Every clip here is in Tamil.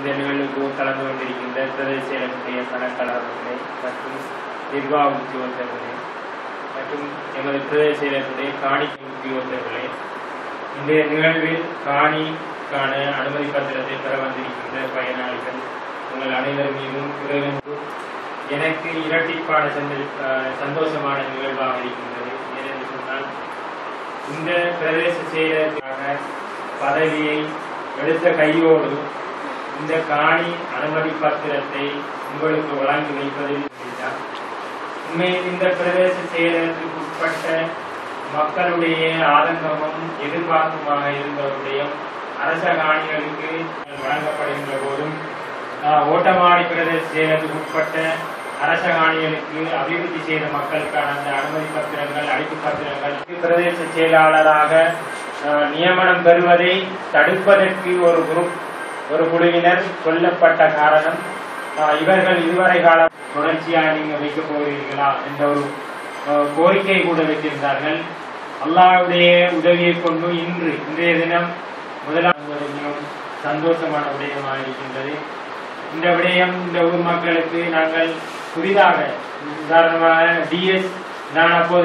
இந்த நிகழ்வுக்கு கலந்து கொண்டிருக்கின்ற பிரதேச செயலகத்துடைய கணக்காளர்களே மற்றும் நிர்வாக உத்தியோகத்தர்களே மற்றும் எமது பிரதேச செயலகத்துடைய காணிக்கை உத்தியோகத்தர்களே இன்றைய நிகழ்வில் காணிக்கான அனுமதி பத்திரத்தை பெற வந்திருக்கின்ற பயனாளிகள் உங்கள் அனைவர் மீதும் இறைவனுக்கும் எனக்கு இரட்டிப்பான சந்த- அஹ் சந்தோஷமான நிகழ்வாக இருக்கின்றது ஏனென்று சொன்னால் இந்த பிரதேச செயலருக்காக பதவியை எடுத்த கையோடு இந்த காணி அனுமதி பத்திரத்தை உங்களுக்கு வழங்கி வைப்பதில் முடிந்தார். உண்மையில் இந்த பிரதேச செயலருக்கு உட்பட்ட மக்களுடைய ஆதங்கமும் எதிர்பார்ப்புமாக இருந்தவருடைய அரச காணிகளுக்கு வழங்கப்படுகின்ற போதும் ஆஹ், ஓட்டமாடி பிரதேச செயலருக்கு உட்பட்ட அரச காணிகளுக்கு அபிவிருத்தி செய்த மக்களுக்கான அந்த அனுமதி பத்திரங்கள் அழைப்பு பத்திரங்கள் பிரதேச செயலாளராக ஆஹ், நியமனம் பெறுவதை தடுப்பதற்கு ஒரு குரூப் ஒரு குழுவினர் கொல்லப்பட்ட காரணம் ஆஹ், இவர்கள் இதுவரை காலம் தொடர்ச்சியாக நீங்க வைக்க போகிறீர்களா என்ற ஒரு ஆஹ், கோரிக்கை கூட வைத்திருந்தார்கள் அல்லாஹ்வுடைய உதவியை கொண்டு இன்று இன்றைய தினம் முதலாம் மிகவும் சந்தோஷமான விடயமாக இருக்கின்றது இந்த விடயம் இந்த ஊர் மக்களுக்கு நாங்கள் புதிதாக உதாரணமாக டிஎஸ் நான் அப்போது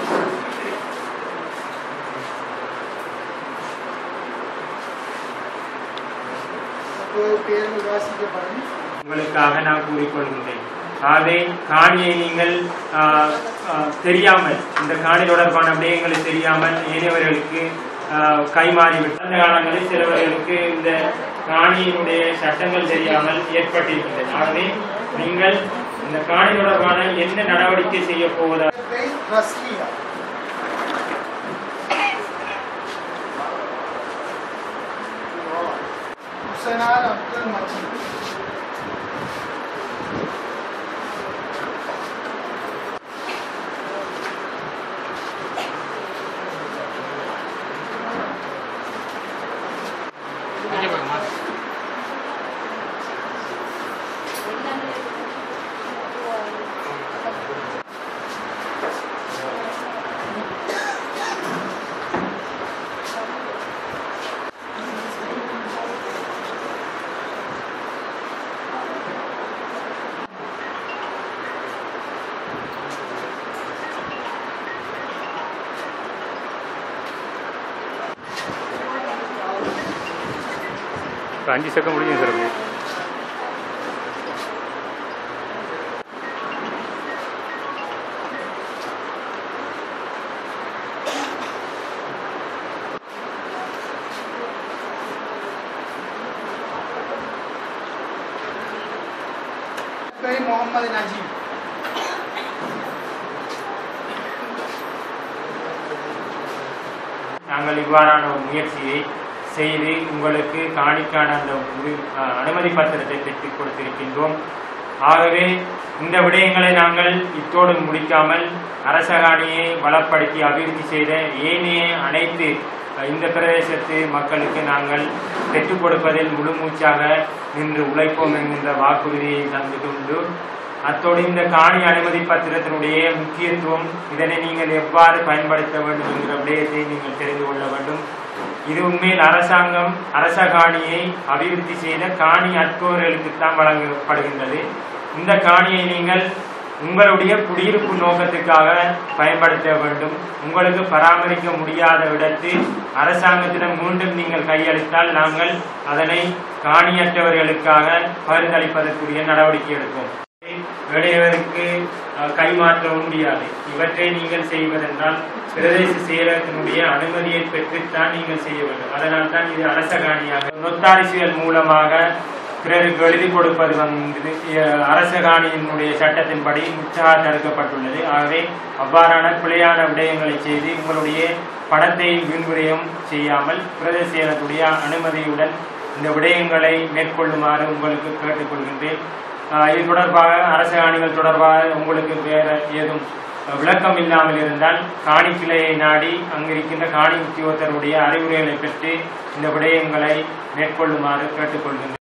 அப்போது பேர்கள் வாசிக்கப்படும் உங்களுக்காக நான் கூறிக்கொள்கின்றேன் ஆகவே காணியை நீங்கள் ஆஹ், ஆஹ், தெரியாமல் இந்த காணி தொடர்பான விடயங்களை தெரியாமல் ஏனையவர்களுக்கு ஆஹ், கைமாறிவிட்டு அந்த காலங்களில் சிலவர்களுக்கு இந்த காணியினுடைய சட்டங்கள் தெரியாமல் ஏற்பட்டிருக்கின்றன ஆகவே நீங்கள் இந்த காணி தொடர்பான என்ன நடவடிக்கை செய்ய போவதா ரஸ்லியா ஹுசனார் அப்துல் மஜீத் அஞ்சு செகண்ட் முடியும் சார் பேர் முகமது நஜீப் நாங்கள் இவ்வாறான ஒரு முயற்சியை செய்து உங்களுக்கு காணிக்கான அந்த உரி- அஹ் அனுமதி பத்திரத்தை பெற்றுக் கொடுத்திருக்கின்றோம் ஆகவே இந்த விடயங்களை நாங்கள் இத்தோடு முடிக்காமல் அரச காணியை வளப்படுத்தி அபிவிருத்தி செய்த ஏனைய அனைத்து அஹ், இந்த பிரதேசத்து மக்களுக்கு நாங்கள் பெற்றுக் கொடுப்பதில் முழு மூச்சாக நின்று உழைப்போம் என்கின்ற வாக்குறுதியை தந்து கொண்டு அத்தோடு இந்த காணி அனுமதி பத்திரத்தினுடைய முக்கியத்துவம் இதனை நீங்கள் எவ்வாறு பயன்படுத்த வேண்டும் என்கிற விடயத்தை நீங்கள் தெரிந்து கொள்ள வேண்டும் இது உண்மையில் அரசாங்கம் அரச காணியை அபிவிருத்தி செய்த காணி அற்பவர்களுக்குத்தான் வழங்கப்படுகின்றது இந்த காணியை நீங்கள் உங்களுடைய குடியிருப்பு நோக்கத்துக்காக பயன்படுத்த வேண்டும் உங்களுக்கு பராமரிக்க முடியாத இடத்தில் அரசாங்கத்திடம் மீண்டும் நீங்கள் கையளித்தால் நாங்கள் அதனை காணியற்றவர்களுக்காக பகிர்ந்தளிப்பதற்குரிய நடவடிக்கை எடுப்போம் இடையவருக்கு அஹ், கைமாற்ற முடியாது இவற்றை நீங்கள் செய்வதென்றால் பிரதேச செயலகத்தினுடைய அனுமதியை பெற்றுத்தான் நீங்கள் செய்ய வேண்டும் அதனால் தான் இது அரச காணியாக நொத்தாரிசியல் மூலமாக பிறருக்கு எழுதி கொடுப்பது வந்து அஹ், அரச காணியினுடைய சட்டத்தின்படி முற்றாக தடுக்கப்பட்டுள்ளது ஆகவே அவ்வாறான பிழையான விடயங்களை செய்து உங்களுடைய பணத்தை வீண்விரயம் செய்யாமல் பிரதேச செயலகத்துடைய அனுமதியுடன் இந்த விடயங்களை மேற்கொள்ளுமாறு உங்களுக்கு கேட்டுக்கொள்கின்றேன் ஆஹ் இது தொடர்பாக அரசு காணிகள் தொடர்பாக உங்களுக்கு வேற ஏதும் விளக்கம் இல்லாமல் இருந்தால் காணி கிளையை நாடி அங்கிருக்கின்ற காணி உத்தியோகத்தருடைய அறிவுரைகளை பெற்று இந்த விடயங்களை மேற்கொள்ளுமாறு கேட்டுக்கொள்கின்றேன்